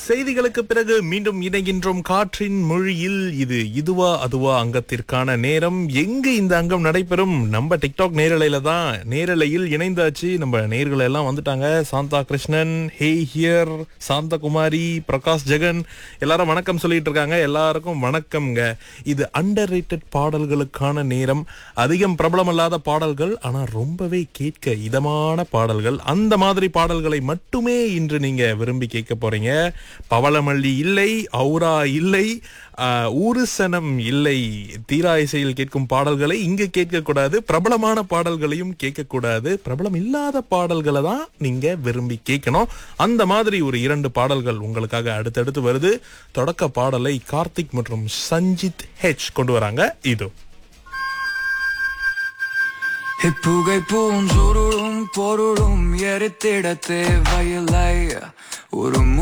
செய்திகளுக்கு பிறகு மீண்டும் இணைகின்றோம் காற்றின் மொழியில் இது இதுவா அதுவா அங்கத்திற்கான நேரம் எங்க இந்த அங்கம் நடைபெறும் நம்ம டிக்டாக் நேரலையில தான் நேரலையில் இணைந்தாச்சு நம்ம நேர்கள் எல்லாம் வந்துட்டாங்க சாந்தா கிருஷ்ணன் ஹே ஹியர் சாந்தகுமாரி பிரகாஷ் ஜெகன் எல்லாரும் வணக்கம் சொல்லிட்டு இருக்காங்க எல்லாருக்கும் வணக்கம்ங்க இது அண்டர் பாடல்களுக்கான நேரம் அதிகம் பிரபலமல்லாத பாடல்கள் ஆனா ரொம்பவே கேட்க இதமான பாடல்கள் அந்த மாதிரி பாடல்களை மட்டுமே இன்று நீங்க விரும்பி கேட்க போறீங்க பவளமல்லி இல்லை ஔரா இல்லை ஆஹ், ஊருசனம் இல்லை தீரா இசையில் கேட்கும் பாடல்களை இங்க கேட்க கூடாது பிரபலமான பாடல்களையும் கேட்க கூடாது பிரபலம் இல்லாத பாடல்களை தான் நீங்க விரும்பி கேட்கணும் அந்த மாதிரி ஒரு இரண்டு பாடல்கள் உங்களுக்காக அடுத்தடுத்து வருது தொடக்க பாடலை கார்த்திக் மற்றும் சஞ்சித் ஹெச் கொண்டு வராங்க இது இப்புகை பூஞ்சுருளும் பொருளும் எரித்திட தேவையில்லை ஒரு